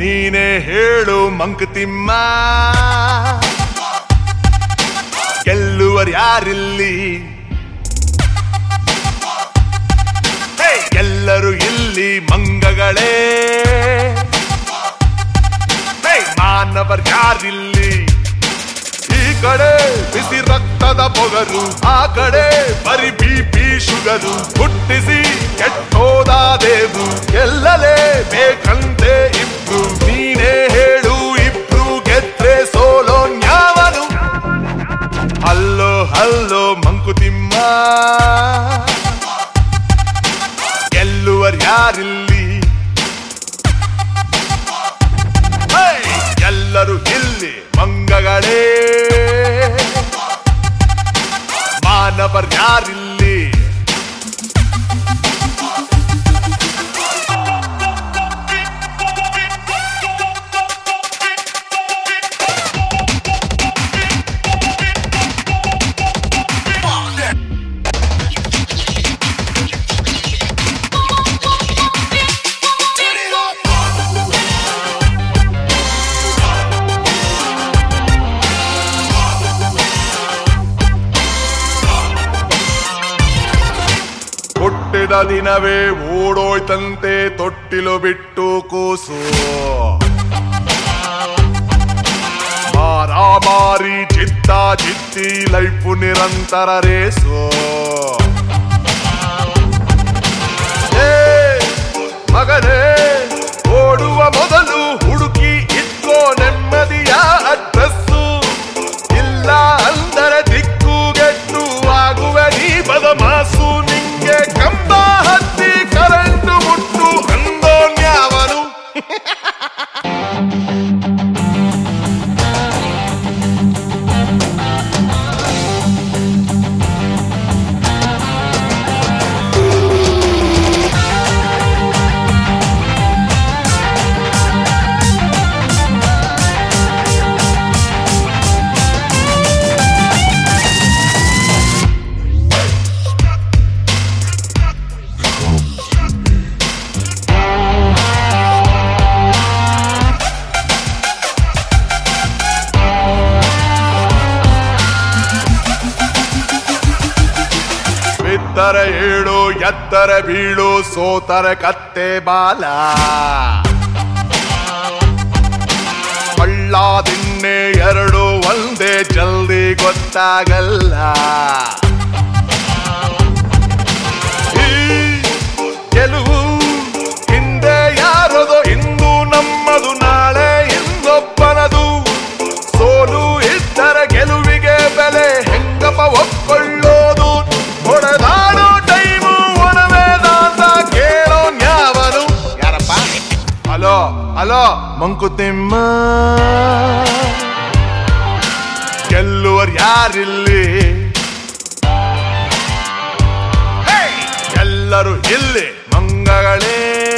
ನೀನೇ ಹೇಳು ಮಂಕುತಿಮ್ಮ ಗೆಲ್ಲುವರು ಯಾರಿಲ್ಲಿ ಹೇ, ಎಲ್ಲರೂ ಇಲ್ಲಿ ಮಂಗಗಳೇ ಹೇ, ಮಾನವರ್ ಯಾರಿಲ್ಲಿ ಈ ಕಡೆ ಬಿಸಿ ರಕ್ತದ ಪೊಗರು ಆ ಕಡೆ ಬರಿ ಬಿ ಪಿ ಶುಗರು ಹುಟ್ಟಿಸಿ ಕೆಟ್ಟೋದ ದೇವ್ರು ಎಲ್ಲಲೇ ಬೇಕಂತೆ ಇಬ್ರು ನೀನೇ ಹೇಳು ಇಬ್ರು ಗೆದ್ರೆ ಸೋಲೋ ನ್ಯಾವನು ಹಲ್ಲೋ ಹಲ್ಲೋ ಮಂಕುತಿಮ್ಮ ಗೆಲ್ಲುವರ್ ಯಾರಿಲ್ಲಿ ಹೇ! ಎಲ್ಲರೂ ಇಲ್ಲಿ ಮಂಗಗಳೇ ಮಾನವರ್ ಯಾರಿಲ್ಲಿ ಹುಟ್ಟಿದ ದಿನವೇ ಓಡೋಯ್ತಂತೆ ತೊಟ್ಟಿಲು ಬಿಟ್ಟು ಕೂಸು ಮಾರಾಮಾರಿ ಚಿತ್ತ ಚಿತ್ತಿ ಲೈಫು ನಿರಂತರ ರೇಸು ಏ, ಮಗನೇ ಓಡುವ ಮೊದಲು ಹುಡುಕಿ ಇಟ್ಕೋ ನೆಮ್ಮದಿಯ ಅಡ್ರೆಸ್ಸು ಇಲ್ಲ ಅಂದರೆ ದಿಕ್ಕುಗೆಟ್ಟು ಆಗುವ ನೀ ಬದಮಾಸು ನಿಂಗೆ ಕಂಬ ಹತ್ತಿ ಕರೆಂಟು ಮುಟ್ಟು ಅಂದೋನ್ಯಾವನು ಬಿದ್ದರೆ ಏಳು ಎತ್ತರ ಬೀಳು ಸೋತರ ಕತ್ತೆ ಬಾಲ ಹಳ್ಳ ದಿಣ್ಣೆ ಎರಡು ಒಂದೇ ಜಲ್ದಿ ಗೊತ್ತಾಗಲ್ಲ ಈ ಗೆಲುವು ಹಿಂದೆ ಯಾರದು ಇಂದು ನಮ್ಮದು ನಾಳೆ ಇನ್ನೊಬ್ಬನದು ಸೋಲು ಇದ್ದರೆ ಗೆಲುವಿಗೆ ಬೆಲೆ ಹೆಂಗಪ್ಪ ಒಪ್ಕೊಳ್ಳೋದು ಹೊಡೆದಾಡೋ ಟೈಮು ಒಣವೆ ದಾಸ ಕೇಳೋ ನ್ಯಾವನು ಯಾರಪ್ಪ ಹಲೋ ಹಲೋ ಮಂಕುತಿಮ್ಮ ಗೆಲ್ಲುವರ್ ಯಾರಿಲ್ಲಿ ಹೇ! ಎಲ್ಲರೂ ಇಲ್ಲಿ ಮಂಗಗಳೇ